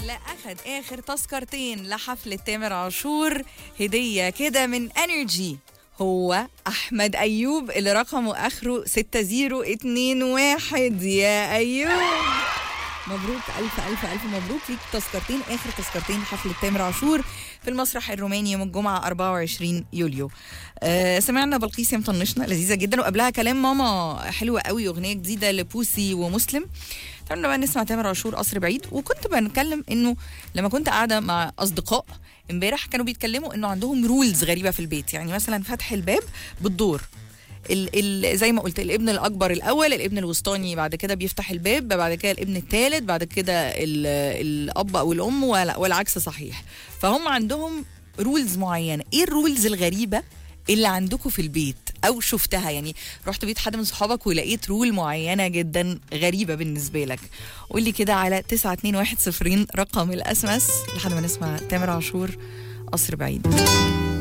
اللي اخد اخر تذكرتين لحفله تامر عاشور هديه كده من انرجي هو احمد ايوب اللي رقمه اخره 6021 يا ايوب مبروك الف الف الف مبروك ليك تذكرتين اخر تذكرتين حفله تامر عاشور في المسرح الروماني يوم الجمعه 24 يوليو آه سمعنا بلقيس يا مطنشنا لذيذه جدا وقبلها كلام ماما حلوه قوي اغنيه جديده لبوسي ومسلم تعالوا بقى نسمع تامر عاشور قصر بعيد وكنت بنتكلم انه لما كنت قاعده مع اصدقاء امبارح كانوا بيتكلموا انه عندهم رولز غريبه في البيت يعني مثلا فتح الباب بالدور ال ال زي ما قلت الابن الاكبر الاول الابن الوسطاني بعد كده بيفتح الباب بعد كده الابن الثالث بعد كده ال- الاب او الام ولا- والعكس صحيح فهم عندهم رولز معينه ايه الرولز الغريبه اللي عندكم في البيت او شفتها يعني رحت بيت حد من صحابك ولقيت رول معينه جدا غريبه بالنسبه لك قول لي كده على 921 رقم الاس ام اس لحد ما نسمع تامر عاشور قصر بعيد